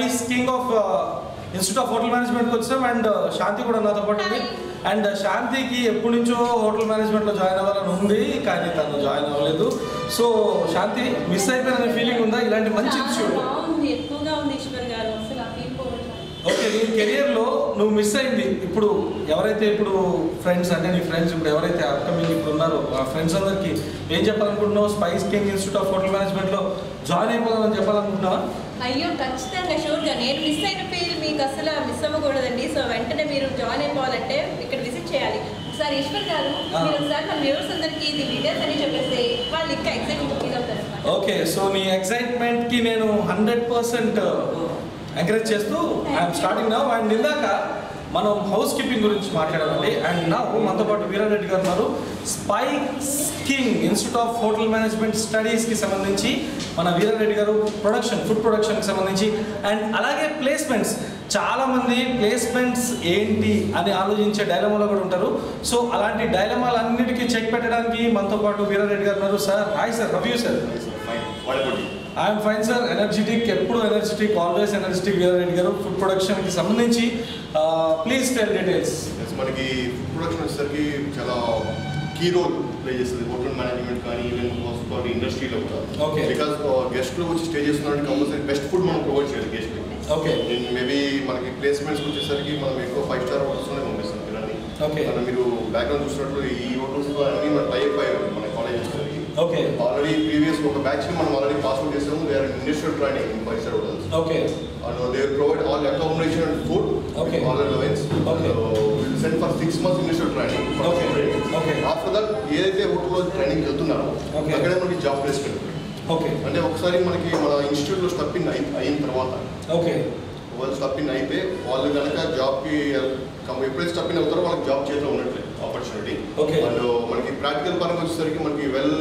Spice King of Institute of Hotel మేనేజ్మెంట్కి వచ్చాం and శాంతి కూడా నాతో పాటు ఉంది అండ్ శాంతికి ఎప్పటి నుంచో హోటల్ మేనేజ్మెంట్లో జాయిన్ అవ్వాలని ఉంది కానీ తను జాయిన్ అవ్వలేదు సో శాంతి మిస్ అయిపోయిన ఫీలింగ్ ఉందా ఇలాంటి మంచి చాలా ఇన్స్టిట్యూట్ బాగుంది ఎక్కువగా ఉంది ఈశ్వర్ గారు అసలు ఆ ఫీల్ పోవట్లేదు ఓకే నీ కెరియర్లో నువ్వు మిస్ అయింది ఇప్పుడు ఎవరైతే ఇప్పుడు ఫ్రెండ్స్ అంటే నీ ఫ్రెండ్స్ ఇప్పుడు ఎవరైతే అప్కమింగ్ ఇప్పుడు ఉన్నారో ఆ ఫ్రెండ్స్ అందరికి ఏం చెప్పాలనుకుంటున్నావు Spice King Institute of Hotel మేనేజ్మెంట్లో జాయిన్ అయిపోదామని చెప్పాలనుకుంటున్నావా అయ్యో ఖచ్చితంగా షూర్గా నేను మిస్ అయిన ఫీల్ మీకు అసలు మిస్ అవ్వకూడదండి సో వెంటనే మీరు జాయిన్ అయిపోవాలంటే ఇక్కడ విజిట్ చేయాలి ఒకసారి ఈశ్వర్ గారు ఆ. మీరు ఒకసారి మన వ్యూవర్స్ అందరికీ ఇది డీటెయిల్స్ అని చెప్పేస్తే వాళ్ళు ఇంకా ఎగ్జైట్ ఫీల్ అవుతారు అనమాట ఓకే సో నీ ఎక్సైట్మెంట్కి నేను హండ్రెడ్ పర్సెంట్ ఎంకరేజ్ చేస్తూ ఐఎమ్ స్టార్టింగ్ నౌ అండ్ ఇందాక మనం హౌస్ కీపింగ్ గురించి మాట్లాడామండి అండ్ నా మనతో పాటు వీరారెడ్డి గారు ఉన్నారు Spikes King Institute of hotel Management స్టడీస్కి సంబంధించి మన వీరారెడ్డి గారు ప్రొడక్షన్ ఫుడ్ ప్రొడక్షన్కి సంబంధించి అండ్ అలాగే ప్లేస్మెంట్స్ చాలామంది ప్లేస్మెంట్స్ ఏంటి అని ఆలోచించే డైలమాలో కూడా ఉంటారు సో అలాంటి డైలమాలన్నిటికీ చెక్ పెట్టడానికి మనతో పాటు వీరారెడ్డి గారు ఉన్నారు సార్ హాయ్ సార్ రవ్యూ సార్ ఫైన్ వాడబట్టి ఐఎమ్ ఫైన్ సార్ ఎనర్జెటిక్ ఎప్పుడు energetic always energetic Veerareddy garu food ప్రొడక్షన్కి సంబంధించి ప్లీజ్ టెల్ డీటెయిల్స్ మనకి ఫుడ్ ప్రొడక్షన్ వచ్చేసరికి చాలా కీ రోల్ ప్లే చేస్తుంది హోటల్ మేనేజ్మెంట్ కానీ ఈవెన్ హాస్పిటాలిటీ ఇండస్ట్రీలో కూడా Okay. బికాస్ గెస్ట్లు వచ్చి స్టే చేస్తున్నారంటే కంపల్సరీ బెస్ట్ ఫుడ్ మనం ప్రొవైడ్ చేయాలి గెస్ట్ ఓకే మేబీ మనకి ప్లేస్మెంట్స్ వచ్చేసరికి మనం ఎక్కువ ఫైవ్ స్టార్ హోటల్స్లోనే పంపిస్తాం పిల్లల్ని Okay. మనం మీరు బ్యాక్గ్రౌండ్ చూసినట్లు ఈ హోటల్స్ అన్ని మన టైప్ అయ్యారు మన కాలేజ్ ఓకే ఆల్రెడీ ప్రీవియస్ ఒక బ్యాచ్ మనం ఆల్రెడీ పాస్ అవుట్ చేసాము they are industrial training in five star hotels okay and uh, they provide all accommodation and food Okay. all allowance Okay. so we'll send for six months initial training for Okay. students. Okay. after that ఏదైతే హోటల్లో training వెళ్తున్నారో Okay. అక్కడే మనకి job placement okay అంటే ఒకసారి మనకి మన ఇన్స్టిట్యూట్లో స్టప్ ఇన్ అయి అయిన తర్వాత ఓకే వాళ్ళు స్టప్ ఇన్ అయితే వాళ్ళు కనుక జాబ్కి ఎప్పుడైతే స్టప్ ఇన్ అవుతారో వాళ్ళకి జాబ్ చేతిలో ఉన్నట్లే ఆపర్చునిటీ Okay. అండ్ మనకి ప్రాక్టికల్ పరంగా వచ్చేసరికి మనకి వెల్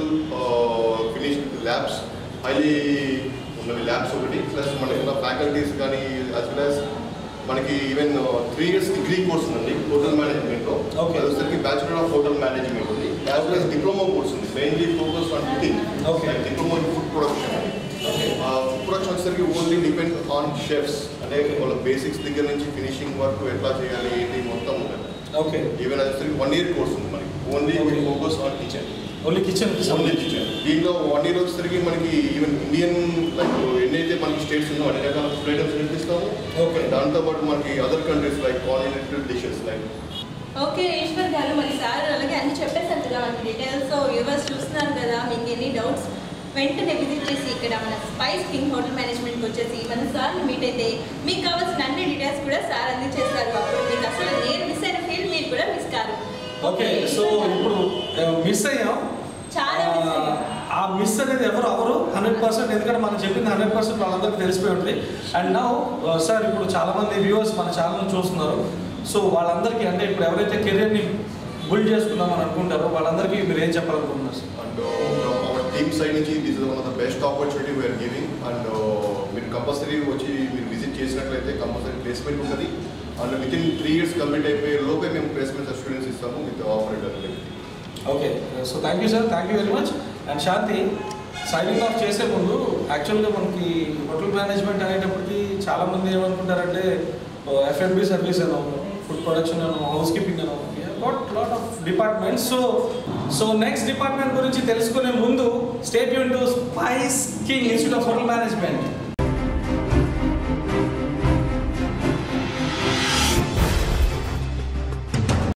ఫినిష్ ల్యాబ్స్ హైలీ ఉన్నవి ల్యాబ్స్ ఒకటి ప్లస్ మనకి ఉన్న ఫ్యాకల్టీస్ కానీ యాజ్ వెల్ యాజ్ మనకి even three years degree course ఉందండి హోటల్ మేనేజ్మెంట్లో Okay. అది వచ్చేసరికి బ్యాచులర్ ఆఫ్ హోటల్ మేనేజ్మెంట్ ఉంది as well as diploma course ఉంది mainly focus on cooking Okay. Diploma in food production okay food production వచ్చేసరికి only depend on chefs అంటే వాళ్ళ basics దగ్గర నుంచి ఫినిషింగ్ వర్క్ ఎట్లా చేయాలి ఏంటి మొత్తం ఉంటుంది ఓకే ఈవెన్ అది వచ్చేసరికి వన్ ఇయర్ కోర్స్ ఉంది మనకి only Okay. Focus on kitchen only kitchen only kitchen దీంట్లో వన్ ఇయర్ వచ్చేసరికి మనకి ఈవెన్ ఇండియన్ లైక్ ఎన్నైతే మనకి స్టేట్స్ ఉన్నో అన్ని రకాల ఫుడ్ ఐటమ్స్ నేర్పిస్తాము Okay. దాంతో పాటు మనకి other countries like continental dishes like okay Eshwar garu మరి సార్ అలాగే అన్ని చెప్పేశారు కదా మనకి డీటెయిల్స్ సో వ్యూవర్స్ చూస్తున్నారు కదా మీకు ఎన్ని డౌట్స్ వెంటనే విజిట్ చేసి ఇక్కడ మన స్పైస్ కింగ్ హోటల్ మేనేజ్మెంట్కి వచ్చేసి మన సార్ని మీట్ అయితే మీకు కావాల్సిన అన్ని డీటెయిల్స్ కూడా సార్ అందించేస్తారు అప్పుడు మీకు అసలు నేను మిస్ అయిన ఫీల్ మీరు కూడా మిస్ కారు ఓకే సో ఇప్పుడు మిస్ అయ్యాం చాలా మిస్ అయ్యాం. ఆ మిస్ అనేది ఎవరు అవరు హండ్రెడ్ పర్సెంట్ ఎందుకంటే మనం చెప్పింది హండ్రెడ్ పర్సెంట్ వాళ్ళందరికీ తెలిసిపోయి ఉంటుంది అండ్ నౌ సార్ ఇప్పుడు చాలా మంది వ్యూవర్స్ మన ఛానల్ చూస్తున్నారు సో వాళ్ళందరికీ అంటే ఇప్పుడు ఎవరైతే కెరీర్ని బిల్డ్ చేసుకుందామని అనుకుంటారో వాళ్ళందరికీ మీరు ఏం చెప్పాలనుకుంటున్నారు sir and our team side నుంచి this is one of the best opportunity we're giving and మీరు కంపల్సరీ వచ్చి మీరు విజిట్ చేసినట్లయితే కంపల్సరీ ప్లేస్మెంట్ ఉంటుంది and with in three years complete అయిపోయే లోపే మేము ప్లేస్మెంట్స్ స్టూడెంట్స్ ఇస్తాము with offer okay so thank you sir thank you very much and Shanti signing off చేసే ముందు యాక్చువల్గా మనకి హోటల్ మేనేజ్మెంట్ అనేటప్పటికి చాలామంది ఏమనుకుంటారంటే ఎఫ్ఎంబి సర్వీస్ అనో ఫుడ్ ప్రొడక్షన్ అనో హౌస్ కీపింగ్ అనో got lot of departments so so next department గురించి తెలుసుకునే ముందు స్టేట్ యూన్ to Spice King Institute of hotel management